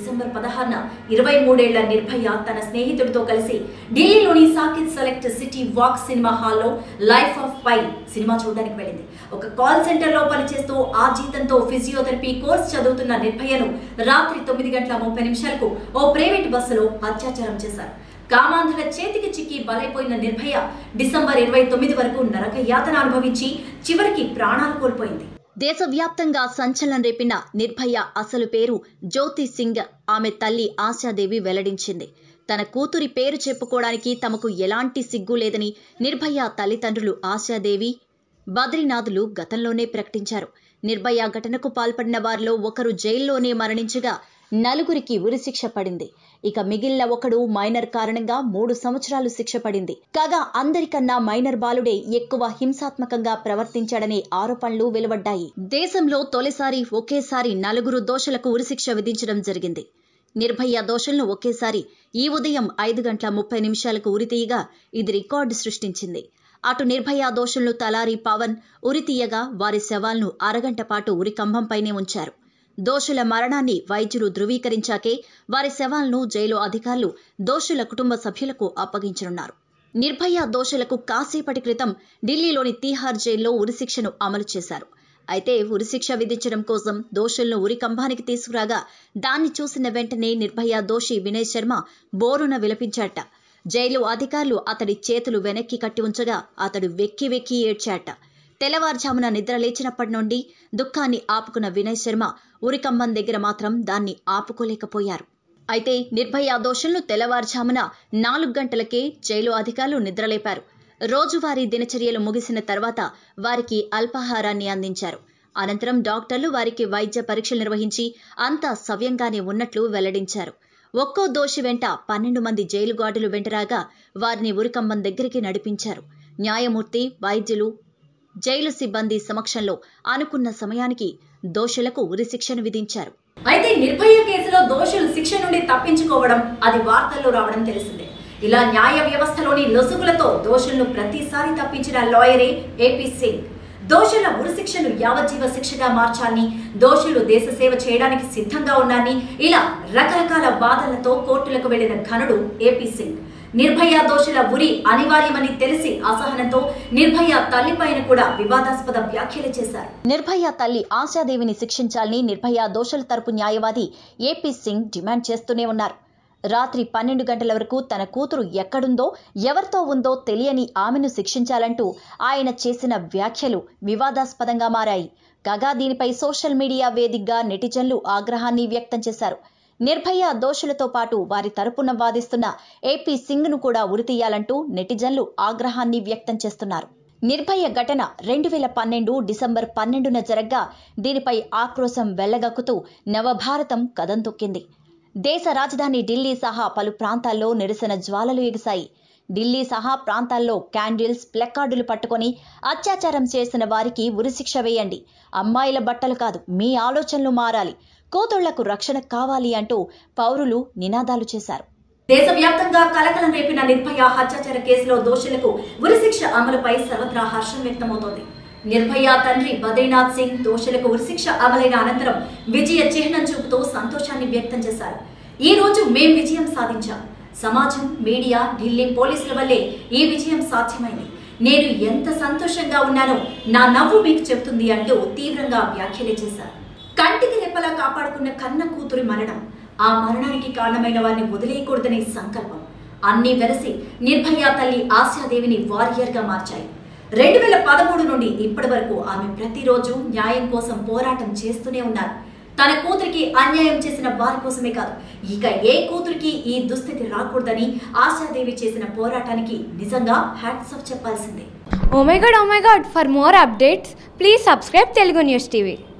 December పదహారున ఇరవై మూడేళ్ల నిర్భయ తన స్నేహితుడితో కలిసి ఢిల్లీలోని Saket Select City Walk cinema హాల్లో లైఫ్ ఆఫ్ పై సినిమా చూడడానికి వెళ్ళింది ఒక కాల్ సెంటర్ లో పనిచేస్తూ ఆ జీతంతో ఫిజియోథెరపీ కోర్స్ చదువుతున్న నిర్భయను రాత్రి తొమ్మిది గంటల ముప్పై నిమిషాలకు ఓ ప్రైవేట్ బస్సులో అత్యాచారం చేశారు కామాంధుల చేతికి చిక్కి బలైపోయిన నిర్భయ డిసెంబర్ ఇరవై తొమ్మిది వరకు నరక యాతన అనుభవించి చివరికి ప్రాణాలు కోల్పోయింది దేశవ్యాప్తంగా సంచలనం రేపిన నిర్భయ అసలు పేరు జ్యోతి సింగ్ ఆమె తల్లి ఆశాదేవి వెల్లడించింది తన కూతురి పేరు చెప్పుకోవడానికి తమకు ఎలాంటి సిగ్గు లేదని నిర్భయ తల్లిదండ్రులు ఆశాదేవి బద్రీనాథులు గతంలోనే ప్రకటించారు నిర్భయ ఘటనకు పాల్పడిన వారిలో ఒకరు జైల్లోనే మరణించగా నలుగురికి ఉరిశిక్ష పడింది ఇక మిగిలిన ఒకడు మైనర్ కారణంగా మూడు సంవత్సరాలు శిక్ష పడింది కాగా అందరికన్నా మైనర్ బాలుడే ఎక్కువ హింసాత్మకంగా ప్రవర్తించాడనే ఆరోపణలు వెలువడ్డాయి దేశంలో తొలిసారి ఒకేసారి నలుగురు దోషులకు ఉరిశిక్ష విధించడం జరిగింది నిర్భయ దోషులను ఒకేసారి ఈ ఉదయం ఐదు గంటల ముప్పై నిమిషాలకు ఉరితీయగా ఇది రికార్డు సృష్టించింది అటు నిర్భయ దోషులను తలారి పవన్ ఉరితీయగా వారి శవాలను అరగంట పాటు ఉరికంభంపైనే ఉంచారు దోషుల మరణాన్ని వైద్యులు ధృవీకరించాకే వారి శవాలను జైలు అధికారులు దోషుల కుటుంబ సభ్యులకు అప్పగించనున్నారు నిర్భయ దోషులకు కాసేపటి క్రితం ఢిల్లీలోని తీహార్ జైల్లో ఉరిశిక్షను అమలు చేశారు అయితే ఉరిశిక్ష విధించడం కోసం దోషులను ఉరికంభానికి తీసుకురాగా దాన్ని చూసిన వెంటనే నిర్భయ దోషి వినయ్ శర్మ బోరున విలపించాట జైలు అధికారులు అతడి చేతులు వెనక్కి కట్టి ఉంచగా అతడు వెక్కి వెక్కి ఏడ్చాట తెల్లవారుజామున నిద్ర లేచినప్పటి నుండి దుఃఖాన్ని ఆపుకున్న వినయ్ శర్మ ఉరికంబం దగ్గర మాత్రం దాన్ని ఆపుకోలేకపోయారు అయితే నిర్భయ దోషులను తెల్లవారుజామున నాలుగు గంటలకే జైలు అధికారులు నిద్రలేపారు రోజువారీ దినచర్యలు ముగిసిన తర్వాత వారికి అల్పాహారాన్ని అందించారు అనంతరం డాక్టర్లు వారికి వైద్య పరీక్షలు నిర్వహించి అంతా సవ్యంగానే ఉన్నట్లు వెల్లడించారు ఒక్కో దోషి వెంట పన్నెండు మంది జైలు గార్డులు వెంటరాగా వారిని ఉరికంబం దగ్గరికి నడిపించారు న్యాయమూర్తి వైద్యులు జైలు సిబ్బంది సమక్షంలో అనుకున్న సమయానికి దోషులకు ఉరిశిక్షను విధించారు అయితే నిర్భయ కేసులో దోషులు శిక్ష నుండి తప్పించుకోవడం అది వార్తల్లో రావడం తెలిసిందే ఇలా న్యాయ వ్యవస్థలోని లొసుగులతో దోషులను ప్రతిసారి తప్పించిన లాయరే ఏపీ సింగ్ దోషుల ఉరిశిక్షను యావజ్జీవ శిక్షగా మార్చాలని దోషులు దేశ సేవ చేయడానికి సిద్ధంగా ఉన్నారని ఇలా రకరకాల వాదనలతో కోర్టులకు వెళ్లిన ఘనుడు ఏపీ సింగ్ నిర్భయ దోషుల ఉరి అనివార్యమని తెలిసి అసహనంతో నిర్భయ తల్లిపైన కూడా వివాదాస్పద వ్యాఖ్యలు చేశారు నిర్భయ తల్లి ఆశాదేవిని శిక్షించాలని నిర్భయ దోషుల తరపు న్యాయవాది ఏపీ సింగ్ డిమాండ్ చేస్తూనే ఉన్నారు రాత్రి పన్నెండు గంటల వరకు తన కూతురు ఎక్కడుందో ఎవరితో ఉందో తెలియని ఆమెను శిక్షించాలంటూ ఆయన చేసిన వ్యాఖ్యలు వివాదాస్పదంగా మారాయి కాగా దీనిపై సోషల్ మీడియా వేదికగా నెటిజన్లు ఆగ్రహాన్ని వ్యక్తం చేశారు నిర్భయ దోషులతో పాటు వారి తరపున వాదిస్తున్న ఏపీ సింగ్ను కూడా ఉరితీయాలంటూ నెటిజన్లు ఆగ్రహాన్ని వ్యక్తం చేస్తున్నారు నిర్భయ ఘటన రెండు వేల పన్నెండు డిసెంబర్ పన్నెండున జరగ్గా దీనిపై ఆక్రోశం వెళ్లగక్కుతూ నవభారతం కదం తొక్కింది దేశ రాజధాని ఢిల్లీ సహా పలు ప్రాంతాల్లో నిరసన జ్వాలలు ఎగిశాయి ఢిల్లీ సహా ప్రాంతాల్లో క్యాండిల్స్ ప్లెకార్డులు పట్టుకొని అత్యాచారం చేసిన వారికి ఉరిశిక్ష వేయండి అమ్మాయిల బట్టలు కాదు మీ ఆలోచనలు మారాలి కూతుళ్లకు రక్షణ కావాలి అంటూ పౌరులు నినాదాలు చేశారు దేశవ్యాప్తంగా కలకలం రేపిన నిర్భయ హత్యాచార కేసులో దోషులకు ఉరిశిక్ష అమలుపై సర్వత్రా హర్షం వ్యక్తమవుతోంది నిర్భయ తండ్రి బద్రీనాథ్ సింగ్ దోషులకు ఉరిశిక్ష అమలైన అనంతరం విజయ చిహ్నం చూపుతూ సంతోషాన్ని వ్యక్తం చేశారు ఈ రోజు మేం విజయం సాధించాం సమాజం మీడియా ఢిల్లీ పోలీసుల వల్లే ఈ విజయం సాధ్యమైంది నేను ఎంత సంతోషంగా ఉన్నానో నా నవ్వు మీకు చెప్తుంది అంటూ తీవ్రంగా వ్యాఖ్యలు చేశారు కంటికి రెప్పలా కాపాడుకున్న కన్న కూతురి మరణం ఆ మరణానికి కారణమైన వారిని వదిలేయకూడదనే సంకల్పం అన్ని వెరసి నిర్భయ తల్లి ఆశాదేవిని వారియర్గా మార్చాయి రెండు వేల పదమూడు నుండి ఇప్పటి వరకు ఆమె ప్రతిరోజు న్యాయం కోసం పోరాటం చేస్తూనే ఉన్నారు తన కూతురికి అన్యాయం చేసిన వారి కోసమే కాదు ఇక ఏ కూతురికి ఈ దుస్థితి రాకూడదని ఆశాదేవి చేసిన పోరాటానికి నిజంగా హ్యాట్స్ ఆఫ్ చెప్పాల్సిందే Oh my god, oh my god, for more updates, please subscribe Telugu News TV.